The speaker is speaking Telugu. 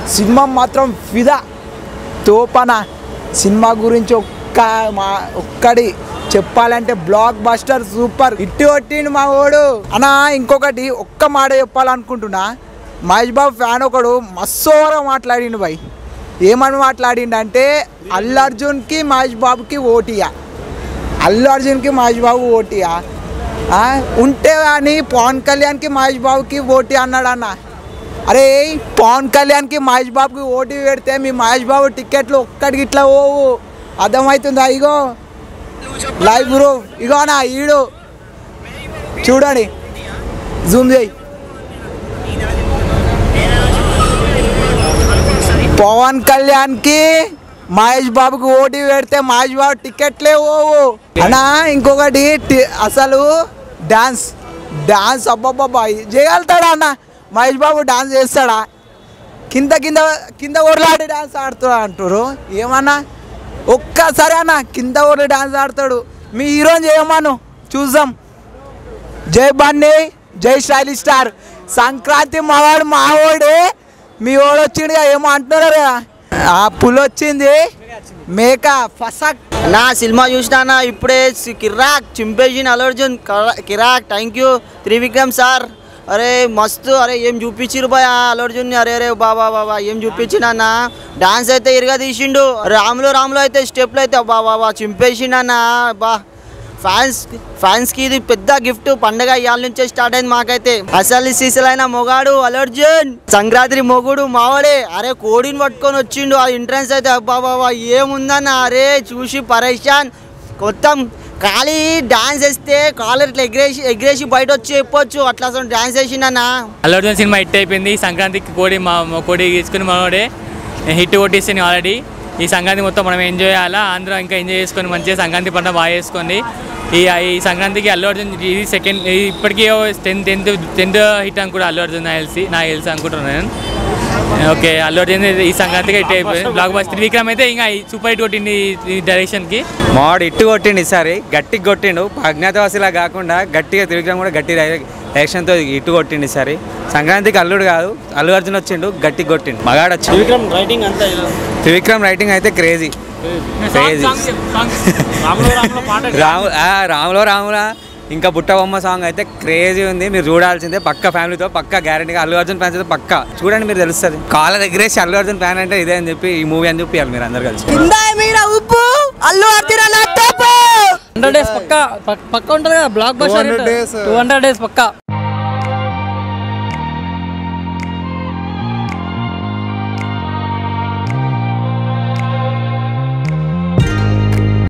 సినిమా మాత్రం ఫిదా తోపన సినిమా గురించి ఒక్క మా ఒక్కడి చెప్పాలంటే బ్లాక్ బస్టర్ సూపర్ ఇట్టి కొట్టిండు మా ఓడు అన్నా ఇంకొకటి ఒక్క మాట చెప్పాలనుకుంటున్నా మహేష్ బాబు ఫ్యాన్ ఒకడు మస్తోరా మాట్లాడిండు భయ్ ఏమని మాట్లాడిండు అంటే అల్లు అర్జున్కి మహేష్ బాబుకి ఓటియా అల్లు అర్జున్కి మహేష్ బాబు ఓటియా ఆ, ఉంటే కానీ పవన్ కళ్యాణ్కి మహేష్ బాబుకి ఓటీ అన్నాడు అన్న అరే పవన్ కళ్యాణ్కి మహేష్ బాబుకి ఓటీ పెడితే మీ మహేష్ బాబు టికెట్లు ఒక్కడికి ఇట్లా పోవు అర్థమవుతుందా ఇగో లైవ్ బ్రో ఇగో నా ఈడు చూడండి జూమ్ చేయి పవన్ కళ్యాణ్కి మహేష్ బాబుకి ఓటీ పెడితే మహేష్ బాబు టికెట్లే పోవు అన్నా ఇంకొకటి టి- అసలు డాన్స్ డాన్స్ అబ్బాబ్బా చేయగలుగుతాడా అన్న మహేష్ బాబు డాన్స్ చేస్తాడా కింద కింద కింద ఊర్లాడి డాన్స్ ఆడుతాడు అంటారు ఏమన్నా ఒక్కసారి అన్న కింద ఊర్లు డాన్స్ ఆడతాడు మీ హీరోని చేయమను చూద్దాం జై బన్నీ జై స్టైలిష్ స్టార్ సంక్రాంతి మావాడు మావాడే మీ వాడు వచ్చిండుగా ఏమో అంటున్నారు కదా ఆ పులి వచ్చింది మేక ఫసక్ నా సినిమా చూసినా ఇప్పుడే సి- కిరాక్ చింపేసిన అల్లు అర్జున్ కర- కిరాక్ థ్యాంక్ యూ త్రివిక్రమ్ సార్ అరే మస్తు అరే ఏం చూపించిరు బాయ్ అల్లు అర్జున్ అరే అరే బాబా బాబా ఏం చూపించిన డాన్స్ అయితే ఇరుగా తీసిండు రాములో రాములో అయితే స్టెప్లు అయితే బా బాబా చింపేసిండన్న బా ఫ్యాన్స్ ఫ్యాన్స్కి ఇది పెద్ద గిఫ్ట్ పండగ ఇవాళ నుంచే స్టార్ట్ అయింది మాకైతే అసలు సీసలైన మొగాడు అల్లు అర్జున్ సంక్రాంతి మొగుడు మావాడే అరే కోడిని పట్టుకొని వచ్చిండు ఆ ఎంట్రన్స్ అయితే అబ్బా బాబా ఏముందన్న అరే చూసి పరేషాన్ మొత్తం ఖాళీ డాన్స్ వేస్తే కాలర్ ఇట్లా ఎగ్రేసి ఎగ్రేసి బయట వచ్చి చెప్పొచ్చు అట్లా అసలు డాన్స్ వేసిండన్న అల్లు అర్జున్ సినిమా హిట్ అయిపోయింది సంక్రాంతికి కోడి మా మా కోడి తీసుకుని మనోడే హిట్ కొట్టేసింది ఆల్రెడీ ఈ సంక్రాంతి మొత్తం మనం ఎంజాయ్ చేయాలా ఆంధ్ర ఇంకా ఎంజాయ్ చేసుకొని మంచిగా సంక్రాంతి పంట బాగా చేసుకోండి ఈ ఈ సంక్రాంతికి అల్లు అర్జున్ ఇది సెకండ్ ఇప్పటికీ టెన్త్ టెన్త్ టెన్త్ హిట్ అని కూడా అల్లు అర్జున్ నాకు తెలిసి నాకు తెలిసి అనుకుంటున్నాను నేను ఓకే అల్లు అర్జున్ ఈ సంక్రాంతికి హిట్ అయిపోయింది బ్లాక్ బస్టర్ విక్రమ్ అయితే ఇంకా సూపర్ హిట్ కొట్టింది ఈ- ఈ డైరెక్షన్కి మావాడు ఇట్టు కొట్టిండు ఈసారి గట్టిగా కొట్టిండు అజ్ఞాతవాసిలా కాకుండా గట్టిగా త్రివిక్రమ్ కూడా గట్టి డైరెక్షన్తో ఇట్టు కొట్టిండు ఈసారి సంక్రాంతికి అల్లుడు కాదు అల్లు అర్జున్ వచ్చిండు గట్టిగా కొట్టిండు మగాడు వచ్చిండు విక్రమ్ రైటింగ్ అంతా త్రివిక్రమ్ రైటింగ్ అయితే క్రేజీ క్రేజీ రాము ఆ, రాములో రాములా ఇంకా బుట్టబొమ్మ సాంగ్ అయితే క్రేజీ ఉంది మీరు చూడాల్సిందే పక్క ఫ్యామిలీతో పక్క గ్యారంటీగా అల్లు అర్జున్ ఫ్యాన్స్ అయితే పక్క చూడండి మీరు తెలుస్తుంది కాళ్ళ దగ్గరేసి అల్లు అర్జున్ ఫ్యాన్ అంటే ఇదే అని చెప్పి ఈ మూవీ అని చెప్పి మీరు అందరు కలిసి కింద మీద ఉప్పు అల్లు అర్జున్ అన్న తప్పు హండ్రెడ్ డేస్ పక్క పక్క ఉంటుంది కదా blockbuster two hundred days పక్క